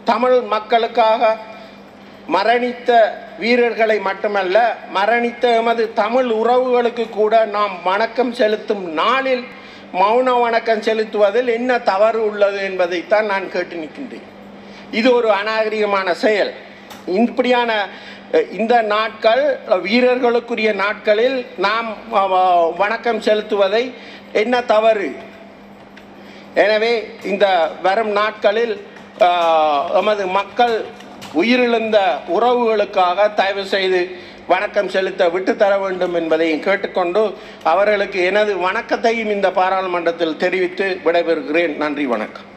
தமிழ் மக்களுக்காக மரணித்த வீரர்களை மட்டுமல்ல மரணித்த எமது தமிழ் உறவுகளுக்கு கூட நாம் வணக்கம் செலுத்தும் நாளில் மௌன வணக்கம் செலுத்துவதில் என்ன தவறு உள்ளது என்பதைத்தான் நான் கேட்டு நிற்கின்றேன் இது ஒரு அநாகரிகமான செயல் இப்படியான அஹ், இந்த நாட்கள் அஹ், வீரர்களுக்குரிய நாட்களில் நாம் அஹ், அஹ், வணக்கம் செலுத்துவதை என்ன தவறு எனவே இந்த வரும் நாட்களில் ஆஹ், எமது மக்கள் உயிரிழந்த உறவுகளுக்காக தயவு செய்து வணக்கம் செலுத்த விட்டு தர வேண்டும் என்பதையும் கேட்டுக்கொண்டு அவர்களுக்கு எனது வணக்கத்தையும் இந்த பாராளுமன்றத்தில் தெரிவித்து விடைபெறுகிறேன் நன்றி வணக்கம்